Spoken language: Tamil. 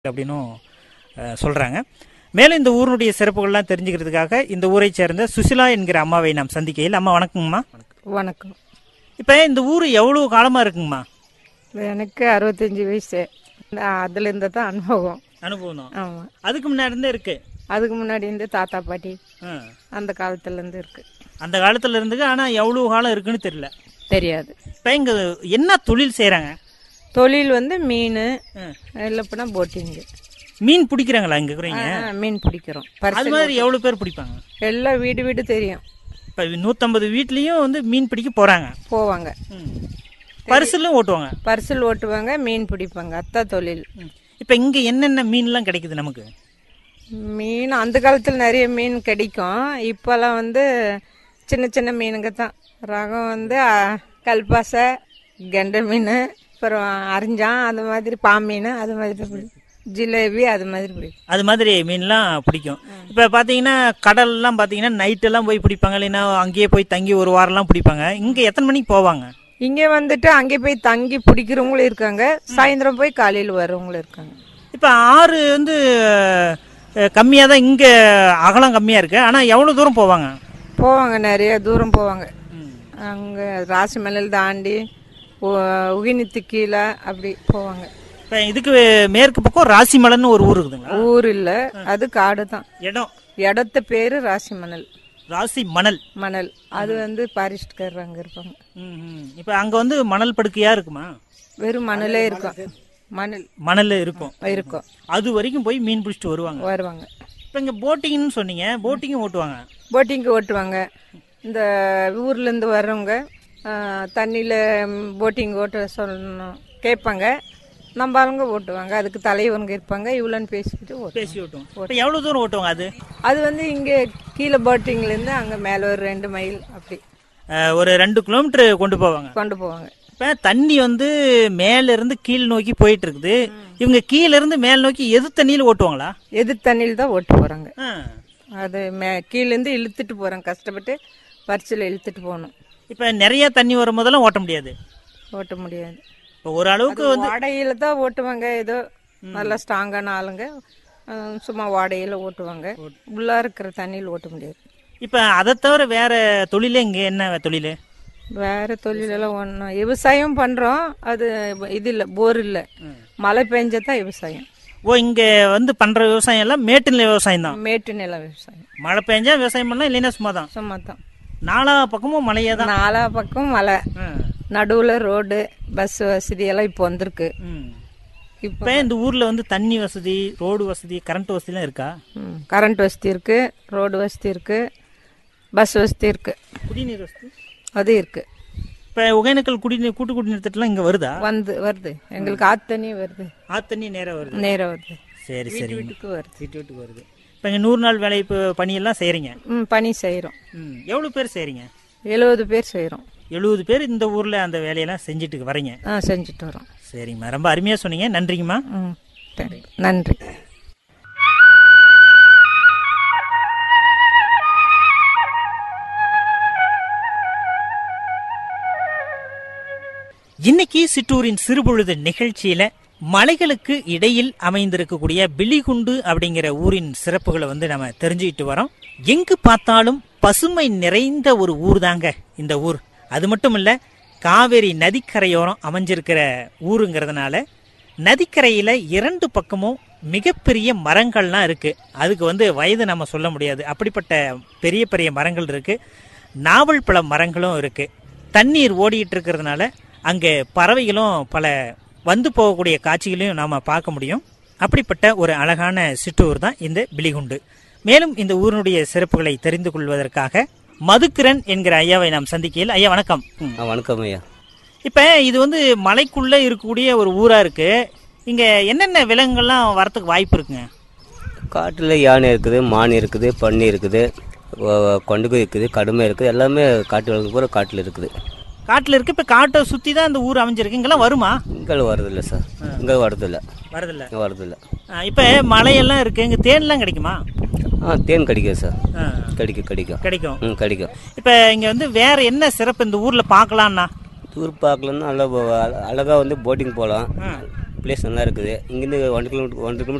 அப்படின்னும் அஹ், சொல்றாங்க மேலும் இந்த ஊருடைய சிறப்புகள்லாம் தெரிஞ்சுக்கிறதுக்காக இந்த ஊரை சேர்ந்த சுசிலா என்கிற அம்மாவை நாம் சந்திக்கையில் அம்மா வணக்கங்கம்மா வணக்கம் இப்போ இந்த ஊர் எவ்வளவு காலமாக இருக்குங்கம்மா எனக்கு அறுபத்தஞ்சி வயசு நான் அதுலேருந்து தான் அனுபவம் அனுபவம் தான் ஆமாம் அதுக்கு முன்னாடி இருந்தே இருக்கு அதுக்கு முன்னாடி இருந்து தாத்தா பாட்டி ஆ. அந்த காலத்துலேருந்து இருக்கு அந்த காலத்துல இருந்துக்கு ஆனால் எவ்வளவு காலம் இருக்குன்னு தெரியல தெரியாது இப்போ இங்கே என்ன தொழில் செய்கிறாங்க தொழில் வந்து மீன் இல்லைப்பனா போட்டிங்கு மீன் பிடிக்கிறாங்களா இங்கே இருக்கிறீங்க மீன் பிடிக்கிறோம் அது பரிசல் மாதிரி எவ்வளோ பேர் பிடிப்பாங்க எல்லாம் வீடு வீடு தெரியும் இப்போ நூற்றம்பது வீட்லேயும் வந்து மீன் பிடிக்க போகிறாங்க போவாங்க பரிசலும் ஓட்டுவாங்க பரிசல் ஓட்டுவாங்க மீன் பிடிப்பாங்க அத்தா தொழில் இப்போ இங்கே என்னென்ன மீன்லாம் கிடைக்குது நமக்கு மீன் அந்த காலத்தில் நிறைய மீன் கிடைக்கும் இப்போல்லாம் வந்து சின்ன சின்ன மீனுங்க தான் ரகம் வந்து அ, கல்பாசை கெண்டை மீன் அப்புறம் அரிஞ்சான் அது மாதிரி பாம்பீன் அது மாதிரி பிடிக்கும் ஜிலேபி அது மாதிரி பிடிக்கும் அது மாதிரி மீன்லாம் பிடிக்கும் இப்போ பார்த்தீங்கன்னா கடல்லாம் பார்த்தீங்கன்னா நைட்டெல்லாம் போய் பிடிப்பாங்க இல்லைன்னா அங்கேயே போய் தங்கி ஒரு வாரம்லாம் பிடிப்பாங்க இங்கே எத்தனை மணிக்கு போவாங்க இங்கே வந்துட்டு அங்கே போய் தங்கி பிடிக்கிறவங்களும் இருக்காங்க சாயந்தரம் போய் காலையில் வரவங்களும் இருக்காங்க இப்போ ஆறு வந்து கம்மியாக தான் இங்கே அகலம் கம்மியாக இருக்குது ஆனால் எவ்வளோ தூரம் போவாங்க போவாங்க நிறைய தூரம் போவாங்க அங்கே ராசிமலையில் தாண்டி உ- உகினித்து கீழே அப்படி போவாங்க இப்போ இதுக்கு மேற்கு பக்கம் ராசிமலைன்னு ஒரு ஊர் இருக்குதுங்களா ஊர் இல்லை அது காடு தான் இடம் இடத்த பேரு ராசி மணல் ராசி மணல் மணல் அது வந்து பாரிஸ்ட்காரர் அங்க இருப்பாங்க இப்போ அங்கே வந்து மணல் படுக்கையாக இருக்குமா வெறும் மணலே இருக்கும் மணல் மணல் இருக்கும் இருக்கும் அது வரைக்கும் போய் மீன் பிடிச்சிட்டு வருவாங்க வருவாங்க இப்போ இங்கே போட்டிங்னு சொன்னீங்க போட்டிங்கும் ஓட்டுவாங்க போட்டிங்க்கு ஓட்டுவாங்க இந்த ஊர்ல இருந்து வர்றவங்க ஆ, தண்ணியில போட்டிங் ஓட்ட சொல்லணும் கேட்பாங்க நம்ம ஆளுங்க ஓட்டுவாங்க அதுக்கு தலைவனுங்க இருப்பாங்க இவ்வளோன்னு பேசிக்கிட்டு ஓட்டு பேசி ஓட்டுவோம் இப்போ எவ்வளோ தூரம் ஓட்டுவாங்க அது அது வந்து இங்கே கீழே போட்டிங்லேருந்து அங்கே மேலே ஒரு ரெண்டு மைல் அப்படி அஹ், ஒரு ரெண்டு கிலோமீட்டர் கொண்டு போவாங்க கொண்டு போவாங்க இப்போ தண்ணி வந்து மேல இருந்து கீழ் நோக்கி போயிட்டு இருக்குது இவங்க கீழ இருந்து மேல் நோக்கி எது தண்ணியில் ஓட்டுவாங்களா எதிர் தண்ணியில் தான் ஓட்டு போகிறாங்க ஆ. அது மே கீழேருந்து இழுத்துட்டு போகிறேன் கஷ்டப்பட்டு பரிசில் இழுத்துட்டு போகணும் இப்போ நிறைய தண்ணி வரும் போதெல்லாம் ஓட்ட முடியாது ஓட்ட முடியாது இப்போ ஒரு அளவுக்கு வந்து வாடகையில் தான் ஓட்டுவாங்க ஏதோ நல்லா ஸ்ட்ராங்கான ஆளுங்க அஹ், சும்மா வாடகையில் ஓட்டுவாங்க உள்ளா இருக்கிற தண்ணியில் ஓட்ட முடியாது இப்போ அதை தவிர வேற தொழிலே இங்கே என்ன தொழில் வேற தொழிலெல்லாம் ஒன்றும் விவசாயம் பண்ணுறோம் அது இது இல்லை போர் இல்லை மழை பெஞ்சதான் விவசாயம் ஓ இங்கே வந்து பண்ணுற விவசாயம் எல்லாம் மேட்டு நில விவசாயம் தான் மேட்டு நில விவசாயம் மழை பெஞ்சா விவசாயம் பண்ணலாம் இல்லைன்னா சும்மா தான் சும்மா தான் நாலா பக்கமும் மழையே தான் நாலா பக்கம் மலை ஆ. நடுவில் ரோடு பஸ் வசதி எல்லாம் இப்போ வந்திருக்கு ம். இப்போ இப்போ இந்த ஊரில் வந்து தண்ணி வசதி ரோடு வசதி கரண்ட் வசதிலாம் இருக்கா ம், கரண்ட் வசதி இருக்கு ரோடு வசதி இருக்கு பஸ் வசதி இருக்கு குடிநீர் வசதி அது இருக்கு இப்போ ஒகேனக்கல் குடிநீர் கூட்டு குடிநீர் திட்டம்லாம் இங்கே வருதா வந்து வருது எங்களுக்கு ஆத்து தண்ணி வருது ஆத்தண்ணி நேரம் வருது நேரம் வருது சரி சரி வீட்டுக்கு வருது வீட்டு வீட்டுக்கு வருது இப்போ இங்கே நூறு நாள் வேலை இப்போ பணியெல்லாம் செய்கிறீங்க ம் பனி செய்கிறோம் ம் எவ்வளோ பேர் செய்கிறீங்க எழுபது பேர் செய்கிறோம் எழுபது பேர் இந்த ஊரில் அந்த வேலையெல்லாம் செஞ்சுட்டு வரீங்க ஆ செஞ்சுட்டு வரோம் சரிங்கம்மா ரொம்ப அருமையாக சொன்னீங்க நன்றிங்கம்மா ம் சரி நன்றி இன்னைக்கு சிற்றூரின் சிறுபொழுது நிகழ்ச்சியில மலைகளுக்கு இடையில் அமைந்திருக்கக்கூடிய பிலிகுண்டு அப்படிங்கிற ஊரின் சிறப்புகளை வந்து நம்ம தெரிஞ்சுக்கிட்டு வரோம் எங்கு பார்த்தாலும் பசுமை நிறைந்த ஒரு ஊர் தாங்க இந்த ஊர் அது மட்டும் இல்ல காவேரி நதிக்கரையோரம் அமைஞ்சிருக்கிற ஊருங்கிறதுனால நதிக்கரையில இரண்டு பக்கமும் மிகப்பெரிய மரங்கள்லாம் இருக்கு அதுக்கு வந்து வயது நம்ம சொல்ல முடியாது அப்படிப்பட்ட பெரிய பெரிய மரங்கள் இருக்கு நாவல் பழ மரங்களும் இருக்கு தண்ணீர் ஓடிட்டு இருக்கிறதுனால அங்கே பறவைகளும் பல வந்து போகக்கூடிய காட்சிகளையும் நாம் பார்க்க முடியும் அப்படிப்பட்ட ஒரு அழகான சிற்றூர் தான் இந்த பிலிகுண்டு மேலும் இந்த ஊரினுடைய சிறப்புகளை தெரிந்து கொள்வதற்காக மதுக்கிரன் என்கிற ஐயாவை நாம் சந்திக்கையில் ஐயா வணக்கம் ம். ஆ வணக்கம் ஐயா இப்போ இது வந்து மலைக்குள்ளே இருக்கக்கூடிய ஒரு ஊராக இருக்கு இங்கே என்னென்ன விலங்குகள்லாம் வரத்துக்கு வாய்ப்பு இருக்குங்க காட்டில் யானை இருக்குது மான் இருக்குது பன்னி இருக்குது ஒ- கொண்டுகு இருக்குது கடுமை இருக்குது எல்லாமே காட்டு விலங்கு பூரா காட்டில் இருக்குது காட்டில் இருக்கு இப்போ காட்டை சுற்றி தான் இந்த ஊர் அமைஞ்சிருக்கு இங்கெல்லாம் வருமா இங்கே வரதில்லை சார் இங்கே வரதில்லை வரதில்ல இங்கே வரதில்லை இப்போ மலையெல்லாம் இருக்கு இங்கே தேன்லாம் கிடைக்குமா ஆ தேன் கிடைக்கும் சார் ஆ, கிடைக்கும் கிடைக்கும் கிடைக்கும் ம் கிடைக்கும் இப்போ இங்கே வந்து வேற என்ன சிறப்பு இந்த ஊரில் பார்க்கலாம்னா டூர் பார்க்கலன்னா நல்லா அழகாக வந்து போட்டிங் போகலாம் ஆ. பிளேஸ் நல்லா இருக்குது இங்கேருந்து ஒன் கிலோமீட்டர் ஒன்றரை கிலோமீட்டர்